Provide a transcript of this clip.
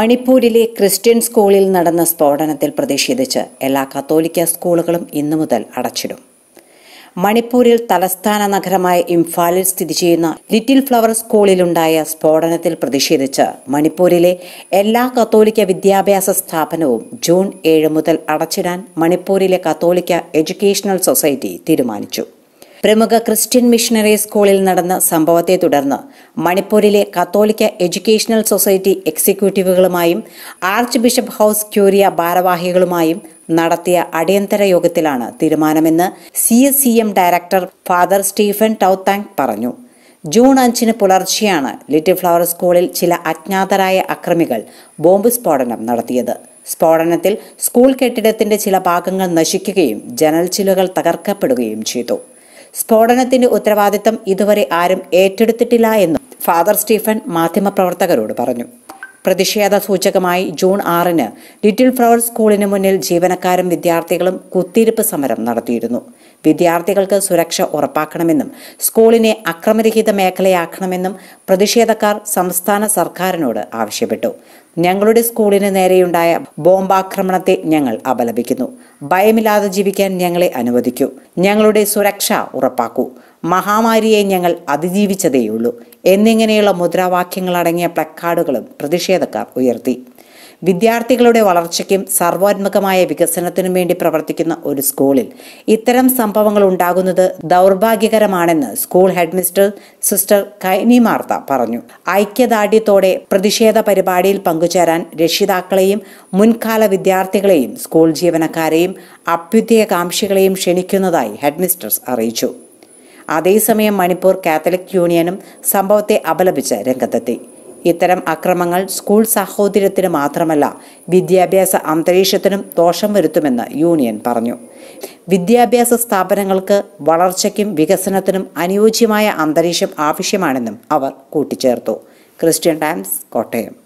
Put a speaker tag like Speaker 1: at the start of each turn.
Speaker 1: മണിപ്പൂരിലെ ക്രിസ്ത്യൻ സ്കൂളിൽ നടന്ന സ്ഫോടനത്തിൽ പ്രതിഷേധിച്ച് എല്ലാ കത്തോലിക്ക സ്കൂളുകളും ഇന്നു മുതൽ അടച്ചിടും മണിപ്പൂരിൽ തലസ്ഥാന നഗരമായ ഇംഫാലിൽ സ്ഥിതി ചെയ്യുന്ന ലിറ്റിൽ ഫ്ലവർ സ്കൂളിലുണ്ടായ സ്ഫോടനത്തിൽ പ്രതിഷേധിച്ച് മണിപ്പൂരിലെ എല്ലാ കത്തോലിക്ക വിദ്യാഭ്യാസ സ്ഥാപനവും ജൂൺ ഏഴ് മുതൽ അടച്ചിടാൻ മണിപ്പൂരിലെ കത്തോലിക്ക എഡ്യൂക്കേഷണൽ സൊസൈറ്റി തീരുമാനിച്ചു പ്രമുഖ ക്രിസ്ത്യൻ മിഷണറി സ്കൂളിൽ നടന്ന സംഭവത്തെ തുടർന്ന് മണിപ്പൂരിലെ കത്തോലിക്ക എഡ്യൂക്കേഷണൽ സൊസൈറ്റി എക്സിക്യൂട്ടീവുകളുമായും ആർച്ച് ബിഷപ്പ് ഹൌസ് ക്യൂരിയ ഭാരവാഹികളുമായും നടത്തിയ അടിയന്തര യോഗത്തിലാണ് തീരുമാനമെന്ന് C S C M director father Stephen Touthang പറഞ്ഞു ജൂൺ അഞ്ചിന് പുലർച്ചെയാണ് ലിറ്റിൽ ഫ്ലവർ സ്കൂളിൽ ചില അജ്ഞാതരായ അക്രമികൾ ബോംബ് സ്ഫോടനം നടത്തിയത് സ്ഫോടനത്തിൽ സ്കൂൾ കെട്ടിടത്തിന്റെ ചില ഭാഗങ്ങൾ നശിക്കുകയും ജനൽ ചില്ലുകൾ തകർക്കപ്പെടുകയും ചെയ്തു സ്ഫോടനത്തിന്റെ ഉത്തരവാദിത്തം ഇതുവരെ ആരും ഏറ്റെടുത്തിട്ടില്ല എന്നും ഫാദർ സ്റ്റീഫൻ മാധ്യമപ്രവർത്തകരോട് പറഞ്ഞു പ്രതിഷേധ സൂചകമായി ജൂൺ ആറിന് ലിറ്റിൽ ഫ്ലവർ സ്കൂളിന് മുന്നിൽ ജീവനക്കാരും വിദ്യാർത്ഥികളും കുത്തിയിരിപ്പ് സമരം നടത്തിയിരുന്നു വിദ്യാർത്ഥികൾക്ക് സുരക്ഷ ഉറപ്പാക്കണമെന്നും സ്കൂളിനെ അക്രമരഹിത മേഖലയാക്കണമെന്നും പ്രതിഷേധക്കാർ സംസ്ഥാന സർക്കാരിനോട് ആവശ്യപ്പെട്ടു ഞങ്ങളുടെ സ്കൂളിന് നേരെയുണ്ടായ ബോംബാക്രമണത്തെ ഞങ്ങൾ അപലപിക്കുന്നു ഭയമില്ലാതെ ജീവിക്കാൻ ഞങ്ങളെ അനുവദിക്കൂ ഞങ്ങളുടെ സുരക്ഷ ഉറപ്പാക്കൂ മഹാമാരിയെ ഞങ്ങൾ അതിജീവിച്ചതേയുള്ളൂ എന്നിങ്ങനെയുള്ള മുദ്രാവാക്യങ്ങൾ അടങ്ങിയ പ്ലക്കാർഡുകളും പ്രതിഷേധക്കാർ ഉയർത്തി വിദ്യാർത്ഥികളുടെ വളർച്ചയ്ക്കും സർവോത്മകമായ വികസനത്തിനും വേണ്ടി പ്രവർത്തിക്കുന്ന ഒരു സ്കൂളിൽ ഇത്തരം സംഭവങ്ങൾ ഉണ്ടാകുന്നത് ദൗർഭാഗ്യകരമാണെന്ന് സ്കൂൾ ഹെഡ്മിസ്റ്റർ സിസ്റ്റർ കൈനി മാർത്ത പറഞ്ഞു ഐക്യദാർഢ്യത്തോടെ പ്രതിഷേധ പരിപാടിയിൽ പങ്കുചേരാൻ രക്ഷിതാക്കളെയും മുൻകാല വിദ്യാർത്ഥികളെയും സ്കൂൾ ജീവനക്കാരെയും അഭ്യുദയകാംക്ഷികളെയും ക്ഷണിക്കുന്നതായി ഹെഡ്മിസ്റ്റേഴ്സ് അറിയിച്ചു അതേസമയം മണിപ്പൂർ കാത്തലിക് യൂണിയനും സംഭവത്തെ അപലപിച്ച് രംഗത്തെത്തി ഇത്തരം അക്രമങ്ങൾ സ്കൂൾ സാഹോദര്യത്തിന് മാത്രമല്ല വിദ്യാഭ്യാസ അന്തരീക്ഷത്തിനും ദോഷം വരുത്തുമെന്ന് യൂണിയൻ പറഞ്ഞു വിദ്യാഭ്യാസ സ്ഥാപനങ്ങൾക്ക് വളർച്ചയ്ക്കും വികസനത്തിനും അനുയോജ്യമായ അന്തരീക്ഷം ആവശ്യമാണെന്നും അവർ കൂട്ടിച്ചേർത്തു ക്രിസ്ത്യൻ ടൈംസ് കോട്ടയം